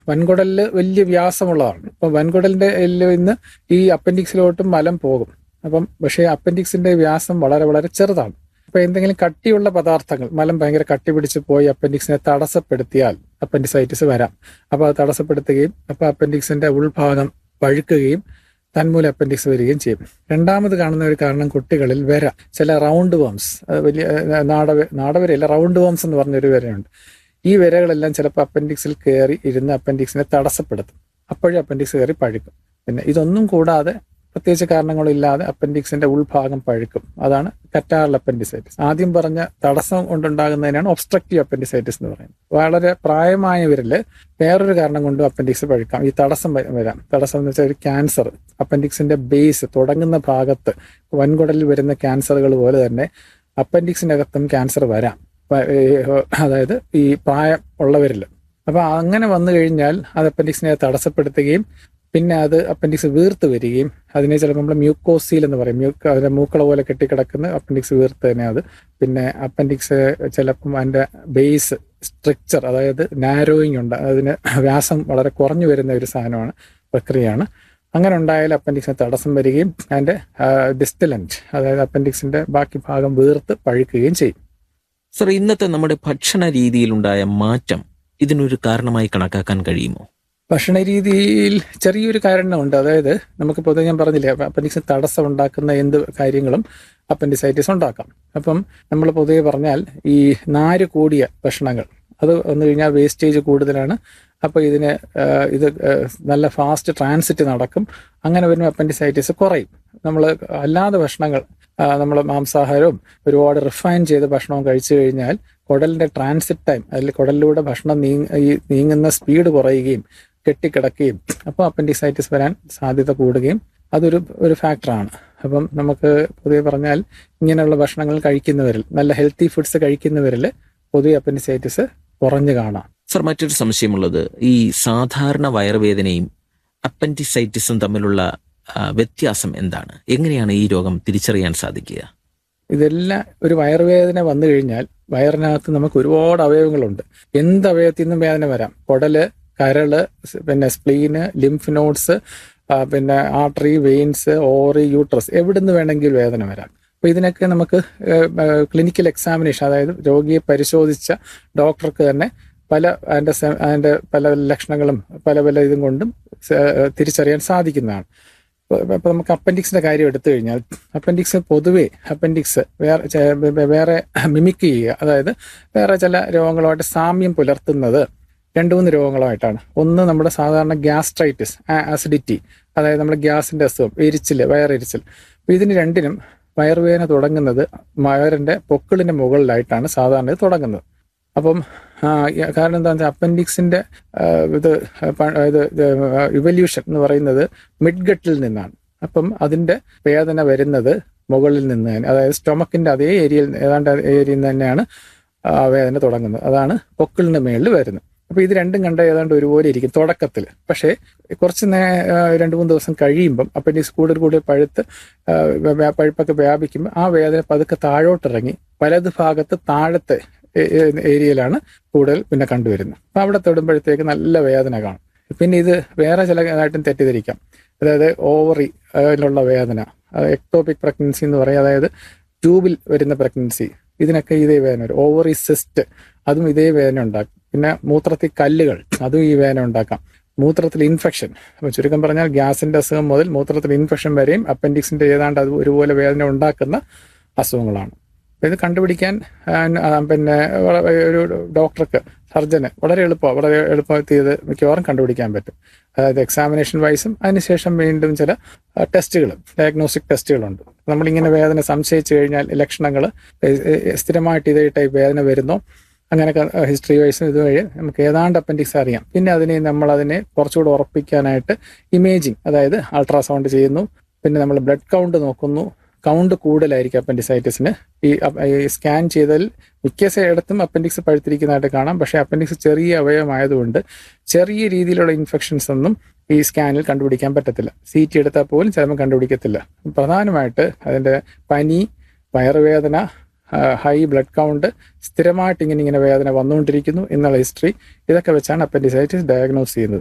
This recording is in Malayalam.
വൻകുടലില് വലിയ വ്യാസമുള്ളതാണ് അപ്പൊ വൻകുടലിന്റെ എല്ലിൽ നിന്ന് ഈ അപ്പൻഡിക്സിലോട്ടും മലം പോകും അപ്പം പക്ഷേ അപ്പൻഡിക്സിന്റെ വ്യാസം വളരെ വളരെ ചെറുതാണ് അപ്പൊ എന്തെങ്കിലും കട്ടിയുള്ള പദാർത്ഥങ്ങൾ മലം ഭയങ്കര കട്ടി പിടിച്ച് പോയി അപ്പൻഡിക്സിനെ തടസ്സപ്പെടുത്തിയാൽ അപ്പൻഡിസൈറ്റിസ് വരാം അപ്പൊ അത് തടസ്സപ്പെടുത്തുകയും അപ്പൊ അപ്പൻഡിക്സിന്റെ ഉൾഭാഗം പഴുക്കുകയും തന്മൂലം അപ്പൻഡിക്സ് വരികയും ചെയ്യും രണ്ടാമത് കാണുന്ന ഒരു കാരണം കുട്ടികളിൽ വര ചില റൗണ്ട് വേംസ് വലിയ ഏഹ്, നാടവ നാടവരയല്ല റൗണ്ട് വേംസ് എന്ന് പറഞ്ഞൊരു വരയുണ്ട് ഈ വരകളെല്ലാം ചിലപ്പോൾ അപ്പൻഡിക്സിൽ കയറി ഇരുന്ന് അപ്പൻഡിക്സിനെ തടസ്സപ്പെടുത്തും അപ്പോഴും അപ്പൻഡിക്സ് കയറി പഴുക്കും പിന്നെ ഇതൊന്നും കൂടാതെ പ്രത്യേകിച്ച് കാരണങ്ങളില്ലാതെ അപ്പൻഡിക്സിന്റെ ഉൾഭാഗം പഴുക്കും അതാണ് കറ്റാറൽ അപ്പൻഡിസൈറ്റിസ് ആദ്യം പറഞ്ഞ തടസ്സം കൊണ്ടുണ്ടാകുന്നതിനാണ് ഒബ്സ്ട്രക്റ്റീവ് അപ്പൻഡിസൈറ്റിസ് എന്ന് പറയുന്നത് വളരെ പ്രായമായവരിൽ വേറൊരു കാരണം കൊണ്ടും അപ്പൻഡിക്സ് പഴുക്കാം ഈ തടസ്സം വ- വരാം തടസ്സം എന്ന് വെച്ചാൽ ഒരു ക്യാൻസർ അപ്പൻഡിക്സിന്റെ ബേസ് തുടങ്ങുന്ന ഭാഗത്ത് വൻകുടലിൽ വരുന്ന ക്യാൻസറുകൾ പോലെ തന്നെ അപ്പൻഡിക്സിനകത്തും ക്യാൻസർ വരാം പ- ഏഹ് അതായത് ഈ പ്രായം ഉള്ളവരിൽ അപ്പൊ അങ്ങനെ വന്നു കഴിഞ്ഞാൽ അത് അപ്പൻഡിക്സിനെ തടസ്സപ്പെടുത്തുകയും പിന്നെ അത് അപ്പൻഡിക്സ് വീർത്ത് വരികയും അതിനെ ചിലപ്പോൾ നമ്മൾ മ്യൂക്കോസീൽ എന്ന് പറയും മ്യൂക്ക് അതിന്റെ മൂക്കള പോലെ കെട്ടിക്കിടക്കുന്ന അപ്പൻഡിക്സ് വീർത്ത് തന്നെ അത് പിന്നെ അപ്പൻഡിക്സ് ചിലപ്പം അതിന്റെ ബേസ് സ്ട്രക്ചർ അതായത് നാരോയിങ് ഉണ്ട് അതിന് വ്യാസം വളരെ കുറഞ്ഞു വരുന്ന ഒരു സാധനമാണ് പ്രക്രിയയാണ് അങ്ങനെ ഉണ്ടായാൽ അപ്പൻഡിക്സിന് തടസ്സം വരികയും അതിന്റെ ഡിസ്റ്റലൻറ്റ് അതായത് അപ്പൻഡിക്സിന്റെ ബാക്കി ഭാഗം വീർത്ത് പഴുക്കുകയും ചെയ്യും സർ ഇന്നത്തെ നമ്മുടെ ഭക്ഷണ രീതിയിലുണ്ടായ മാറ്റം ഇതിനൊരു കാരണമായി കണക്കാക്കാൻ കഴിയുമോ ഭക്ഷണ രീതിയിൽ ചെറിയൊരു കാരണമുണ്ട് അതായത് നമുക്ക് പൊതുവെ ഞാൻ പറഞ്ഞില്ലേ അപ്പൻഡിക്സിന് തടസ്സം ഉണ്ടാക്കുന്ന എന്ത് കാര്യങ്ങളും അപ്പൻഡിസൈറ്റിസ് ഉണ്ടാക്കാം അപ്പം നമ്മൾ പൊതുവെ പറഞ്ഞാൽ ഈ നാര് കൂടിയ ഭക്ഷണങ്ങൾ അത് വന്നു കഴിഞ്ഞാൽ വേസ്റ്റേജ് കൂടുതലാണ് അപ്പോൾ ഇതിന് ആ, ഇത് ആ, നല്ല ഫാസ്റ്റ് ട്രാൻസിറ്റ് നടക്കും അങ്ങനെ വരുമ്പോൾ അപ്പൻഡിസൈറ്റിസ് കുറയും നമ്മൾ അല്ലാതെ ഭക്ഷണങ്ങൾ നമ്മൾ മാംസാഹാരവും ഒരുപാട് റിഫൈൻ ചെയ്ത ഭക്ഷണവും കഴിച്ചു കഴിഞ്ഞാൽ കുടലിന്റെ ട്രാൻസിറ്റ് ടൈം അതിൽ കുടലിലൂടെ ഭക്ഷണം നീങ് ഈ നീങ്ങുന്ന സ്പീഡ് കുറയുകയും കെട്ടിക്കിടക്കുകയും അപ്പോൾ അപ്പൻഡിസൈറ്റിസ് വരാൻ സാധ്യത കൂടുകയും അതൊരു ഒരു ഫാക്ടറാണ് അപ്പം നമുക്ക് പൊതുവെ പറഞ്ഞാൽ ഇങ്ങനെയുള്ള ഭക്ഷണങ്ങൾ കഴിക്കുന്നവരിൽ നല്ല ഹെൽത്തി ഫുഡ്സ് കഴിക്കുന്നവരിൽ പൊതുവെ അപ്പൻഡിസൈറ്റിസ് കുറഞ്ഞു കാണാം സർ മറ്റൊരു സംശയമുള്ളത് ഈ സാധാരണ വയറുവേദനയും അപ്പൻഡിസൈറ്റിസും തമ്മിലുള്ള ആ, വ്യത്യാസം എന്താണ് എങ്ങനെയാണ് ഈ രോഗം തിരിച്ചറിയാൻ സാധിക്കുക ഇതെല്ലാം ഒരു വയറുവേദന വന്നു കഴിഞ്ഞാൽ വയറിനകത്ത് നമുക്ക് ഒരുപാട് അവയവങ്ങളുണ്ട് എന്ത് അവയവത്തിൽ നിന്നും വേദന വരാം കുടല് കരള് സ് പിന്നെ സ്പ്ലീന് ലിംഫ് നോഡ്സ് പിന്നെ ആർട്ടറി വെയിൻസ് ഓറി യൂട്രസ് എവിടുന്ന് വേണമെങ്കിലും വേദന വരാം അപ്പൊ ഇതിനൊക്കെ നമുക്ക് ക്ലിനിക്കൽ എക്സാമിനേഷൻ അതായത് രോഗിയെ പരിശോധിച്ച ഡോക്ടർക്ക് തന്നെ പല അതിന്റെ സെ- അതിന്റെ പല ലക്ഷണങ്ങളും പല പല ഇതും കൊണ്ടും സ- തിരിച്ചറിയാൻ സാധിക്കുന്നതാണ് ഇപ്പൊ ഇപ്പൊ നമുക്ക് അപ്പൻഡിക്സിന്റെ കാര്യം എടുത്തു കഴിഞ്ഞാൽ അപ്പൻഡിക്സ് പൊതുവേ അപ്പൻഡിക്സ് വേറെ ചെ- വേ- വേറെ മിമിക് ചെയ്യുക അതായത് വേറെ ചില രോഗങ്ങളുമായിട്ട് സാമ്യം പുലർത്തുന്നത് രണ്ട് മൂന്ന് രോഗങ്ങളുമായിട്ടാണ് ഒന്ന് നമ്മുടെ സാധാരണ ഗ്യാസ്ട്രൈറ്റിസ് ആസിഡിറ്റി അതായത് നമ്മുടെ ഗ്യാസിന്റെ അസുഖം എരിച്ചില് വയറെരിച്ചിൽ അപ്പൊ ഇതിന് രണ്ടിനും വയറുവേദന തുടങ്ങുന്നത് വയറിന്റെ പൊക്കിളിന്റെ മുകളിലായിട്ടാണ് സാധാരണ ഇത് തുടങ്ങുന്നത് അപ്പം ആ, ഈ- കാരണം എന്താണെന്ന് വെച്ചാൽ അപ്പൻഡിക്സിന്റെ ആ, ഇത് പ- ഇത് ഇവല്യൂഷൻ എന്ന് പറയുന്നത് മിഡ് ഗട്ടിൽ നിന്നാണ് അപ്പം അതിന്റെ വേദന വരുന്നത് മുകളിൽ നിന്ന് തന്നെ അതായത് സ്റ്റൊമക്കിന്റെ അതേ ഏരിയയിൽ ഏതാണ്ട് ഏരിയയിൽ നിന്ന് തന്നെയാണ് ആ വേദന തുടങ്ങുന്നത് അതാണ് പൊക്കിളിന്റെ മേളിൽ വരുന്നത് അപ്പൊ ഇത് രണ്ടും കണ്ട ഏതാണ്ട് ഒരുപോലെ ഇരിക്കും തുടക്കത്തിൽ പക്ഷേ കുറച്ച് നേ ആ, രണ്ട് മൂന്ന് ദിവസം കഴിയുമ്പം അപ്പൻഡിക്സ് കൂടുതൽ കൂടുതൽ പഴുത്ത് ആ, വ്യാ- പഴുപ്പൊക്കെ വ്യാപിക്കുമ്പോൾ ആ വേദന പതുക്കെ താഴോട്ടിറങ്ങി വലത് ഭാഗത്ത് താഴത്തെ ഏ- ഏ- ഏരിയയിലാണ് കൂടുതൽ പിന്നെ കണ്ടുവരുന്നത് അപ്പൊ അവിടെ തൊടുമ്പോഴത്തേക്ക് നല്ല വേദന കാണും പിന്നെ ഇത് വേറെ ചില ആയിട്ടും തെറ്റിദ്ധരിക്കാം അതായത് ഓവറി അതിലുള്ള വേദന എക്ടോപിക് പ്രഗ്നൻസി എന്ന് പറയും അതായത് ട്യൂബിൽ വരുന്ന പ്രഗ്നൻസി ഇതിനൊക്കെ ഇതേ വേദന വരും ഓവറി സിസ്റ്റ് അതും ഇതേ വേദന ഉണ്ടാക്കും പിന്നെ മൂത്രത്തിൽ കല്ലുകൾ അതും ഈ വേദന ഉണ്ടാക്കാം മൂത്രത്തിൽ ഇൻഫെക്ഷൻ അപ്പൊ ചുരുക്കം പറഞ്ഞാൽ ഗ്യാസിന്റെ അസുഖം മുതൽ മൂത്രത്തിൽ ഇൻഫെക്ഷൻ വരെയും അപ്പൻഡിക്സിന്റെ ഏതാണ്ട് അത് ഒരുപോലെ വേദന ഉണ്ടാക്കുന്ന അസുഖങ്ങളാണ് അപ്പൊ ഇത് കണ്ടുപിടിക്കാൻ ആ, ആ, പിന്നെ വള- ഒരു ഡോക്ടർക്ക് സർജന് വളരെ എളുപ്പം വളരെ എളുപ്പത്തിൽ ഇത് മിക്കവാറും കണ്ടുപിടിക്കാൻ പറ്റും അതായത് എക്സാമിനേഷൻ വൈസും അതിനുശേഷം വീണ്ടും ചില ടെസ്റ്റുകൾ ഡയഗ്നോസ്റ്റിക് ടെസ്റ്റുകളുണ്ട് നമ്മളിങ്ങനെ വേദന സംശയിച്ചു കഴിഞ്ഞാൽ ലക്ഷണങ്ങൾ സ്ഥിരമായിട്ട് ഇതേ ടൈപ്പ് വേദന വരുന്നോ അങ്ങനെയൊക്കെ ഹിസ്റ്ററി വൈസും ഇതുവഴി നമുക്ക് ഏതാണ്ട് അപ്പൻഡിക്സ് അറിയാം പിന്നെ അതിനെ നമ്മൾ അതിനെ കുറച്ചുകൂടെ ഉറപ്പിക്കാനായിട്ട് ഇമേജിങ് അതായത് അൾട്രാസൗണ്ട് ചെയ്യുന്നു പിന്നെ നമ്മൾ ബ്ലഡ് കൗണ്ട് നോക്കുന്നു കൗണ്ട് കൂടുതലായിരിക്കും അപ്പൻഡിസൈറ്റിസിന് ഈ അപ്പ- ഈ സ്കാൻ ചെയ്താൽ മിക്ക ഇടത്തും അപ്പൻഡിക്സ് പഴുത്തിരിക്കുന്നതായിട്ട് കാണാം പക്ഷേ അപ്പൻഡിക്സ് ചെറിയ അവയവമായതുകൊണ്ട് ചെറിയ രീതിയിലുള്ള ഇൻഫെക്ഷൻസ് ഒന്നും ഈ സ്കാനിൽ കണ്ടുപിടിക്കാൻ പറ്റത്തില്ല സി ടി എടുത്താൽ പോലും ചിലപ്പോൾ കണ്ടുപിടിക്കത്തില്ല പ്രധാനമായിട്ട് അതിൻ്റെ പനി വയറുവേദന ഹൈ ബ്ലഡ് കൗണ്ട് സ്ഥിരമായിട്ട് ഇങ്ങനെ ഇങ്ങനെ വേദന വന്നുകൊണ്ടിരിക്കുന്നു എന്നുള്ള ഹിസ്റ്ററി ഇതൊക്കെ വെച്ചാണ് അപ്പൻഡിസൈറ്റിസ് ഡയഗ്നോസ് ചെയ്യുന്നത്